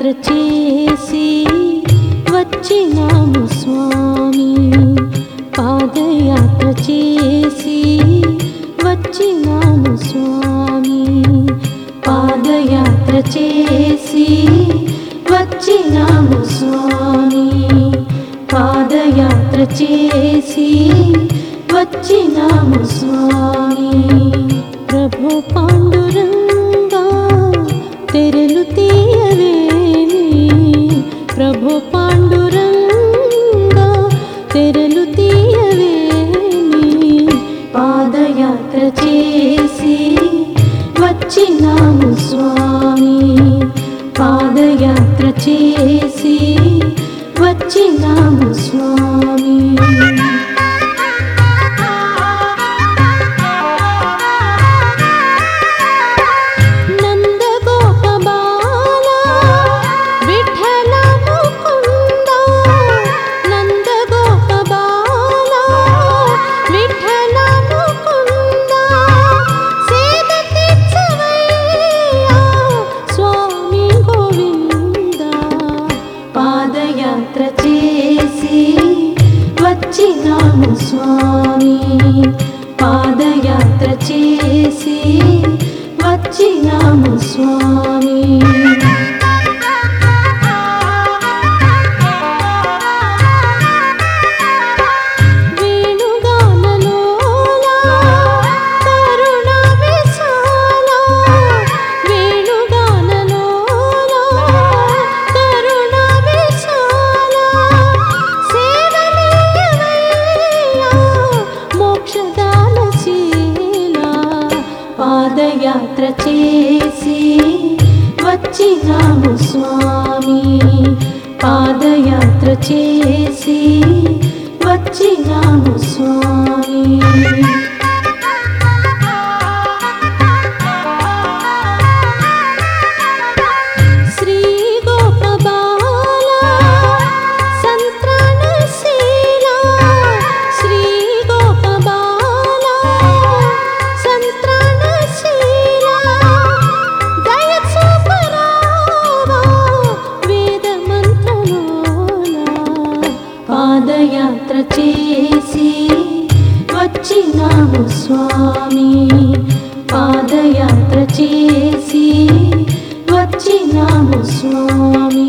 పాదయాత్ర చేసి వచ్చినాము స్వామి పాదయాత్ర చేసి వచ్చినాము స్వామి పాదయాత్ర చేసి వచ్చినాము స్వామి పాదయాత్ర చేసి వచ్చినాము స్వామి ప్రభు పాండురంగా తెరలు తీయవేమి ప్రభు పాండురంగా తెరలు తీయవేమి పాదయాత్ర చేసి వచ్చినాము స్వామి పాదయాత్ర చేసి వచ్చినాము స్వామి నందగోపబాల విఠల ముకుంద నందగోపబాల విఠల ముకుంద సేద తీర్చవయ్యా స్వామి గోవింద పాదయాత్ర చేసి వచ్చినాము స్వామి పాదయాత్ర చేసి వచ్చినాము స్వామి వేణుగానలోలా కరుణ విశాల వేణుగానలోలా కరుణ విశాల సేవనీయమయ్యా మోక్షదానశీల పాదయాత్ర చేసి వచ్చినాము స్వామి పాదయాత్ర చేసి వచ్చినాము స్వామి శ్రీ గోపబాల సంత్రాణశీల శ్రీ గోపబాల సంత్రాణశీల దయచూపరావా వేద మంత్రలోల పాదయాత్ర చేసి వచ్చినాము స్వామి పాదయాత్ర చేసి వచ్చినాము స్వామి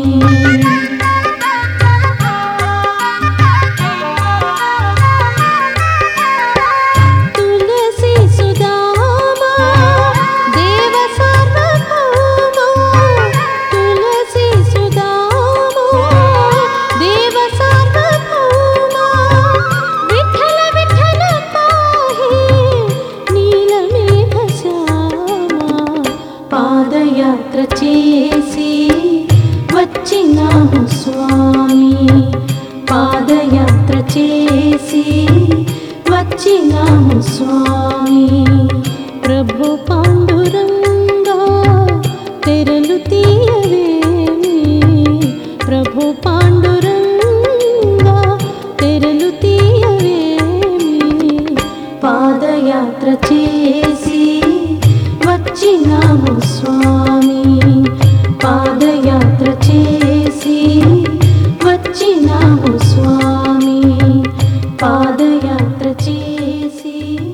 తులసి సుధామా దేవ సార్వభౌమా తులసి సుధామా దేవ సార్వభౌమా విఠల విఠల పాహి నీలమేఘ శ్యామా పాదయాత్ర చేసి వచ్చినాము స్వామి పాదయాత్ర చేసి వచ్చినాము స్వామి ప్రభు పాండురంగా తెరలు తీయవేమి ప్రభు పాండురంగా తెరలు తీయవేమి పాదయాత్ర చేసి వచ్చినాము స్వామి పాదయాత్ర చేసి వచ్చినాము స్వామి పాదయాత్ర చేసి